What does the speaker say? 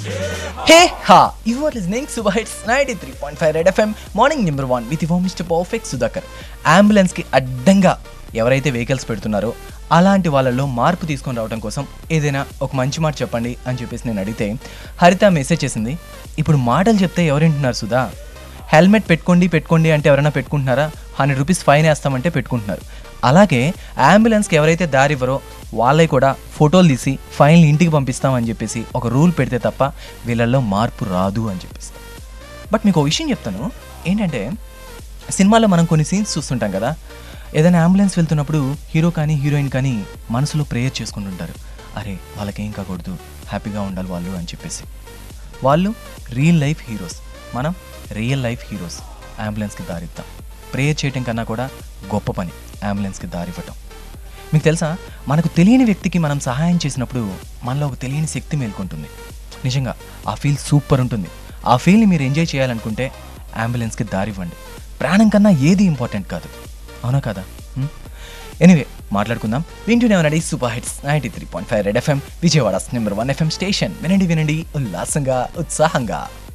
హే హా you are listening super hits ninety three point five red FM morning number one with home mister perfect Sudhakar అంబులెన్స్కి అడ్డంగా ఎవరైతే vehicles పెడుతున్నారో అలాంటి వాళ్ళల్లో మార్పు తీసుకొని రావడం కోసం ఏదైనా ఒక మంచి మాట చెప్పండి అని చెప్పేసి నేను అడిగితే హరిత మెసేజ్ చేసింది ఇప్పుడు మాటలు చెప్తే ఎవరింటున్నారు సుధా హెల్మెట్ పెట్టుకోండి పెట్టుకోండి అంటే ఎవరైనా పెట్టుకుంటున్నారా హండ్రెడ్ రూపీస్ ఫైన్ వేస్తామంటే పెట్టుకుంటున్నారు అలాగే అంబులెన్స్కి ఎవరైతే దారి ఇవ్వరో వాళ్ళే కూడా ఫోటోలు తీసి ఫైన్లు ఇంటికి పంపిస్తామని చెప్పేసి ఒక రూల్ పెడితే తప్ప వీళ్ళల్లో మార్పు రాదు అని చెప్పేసి బట్ మీకు ఒక విషయం చెప్తాను ఏంటంటే సినిమాలో మనం కొన్ని సీన్స్ చూస్తుంటాం కదా ఏదైనా అంబులెన్స్ వెళ్తున్నప్పుడు హీరో కానీ హీరోయిన్ కానీ మనసులో ప్రేయర్ చేసుకుంటుంటారు అరే వాళ్ళకేం కాకూడదు హ్యాపీగా ఉండాలి వాళ్ళు అని చెప్పేసి వాళ్ళు రియల్ లైఫ్ హీరోస్ మనం రియల్ లైఫ్ హీరోస్ అంబులెన్స్కి దారిద్దాం ప్రేయర్ చేయటం కన్నా కూడా గొప్ప పని అంబులెన్స్కి దారివ్వటం మీకు తెలుసా మనకు తెలియని వ్యక్తికి మనం సహాయం చేసినప్పుడు మనలో ఒక తెలియని శక్తి మేల్కొంటుంది నిజంగా ఆ ఫీల్ సూపర్ ఉంటుంది ఆ ఫీల్ని మీరు ఎంజాయ్ చేయాలనుకుంటే అంబులెన్స్కి దారివ్వండి ప్రాణం కన్నా ఏది ఇంపార్టెంట్ కాదు అవునా కదా ఎనీవే మాట్లాడుకుందాం వింటూనే ఉన్నాడు super hits ninety three point five red FM Vijayawada number one FM station వినండి వినండి ఉల్లాసంగా ఉత్సాహంగా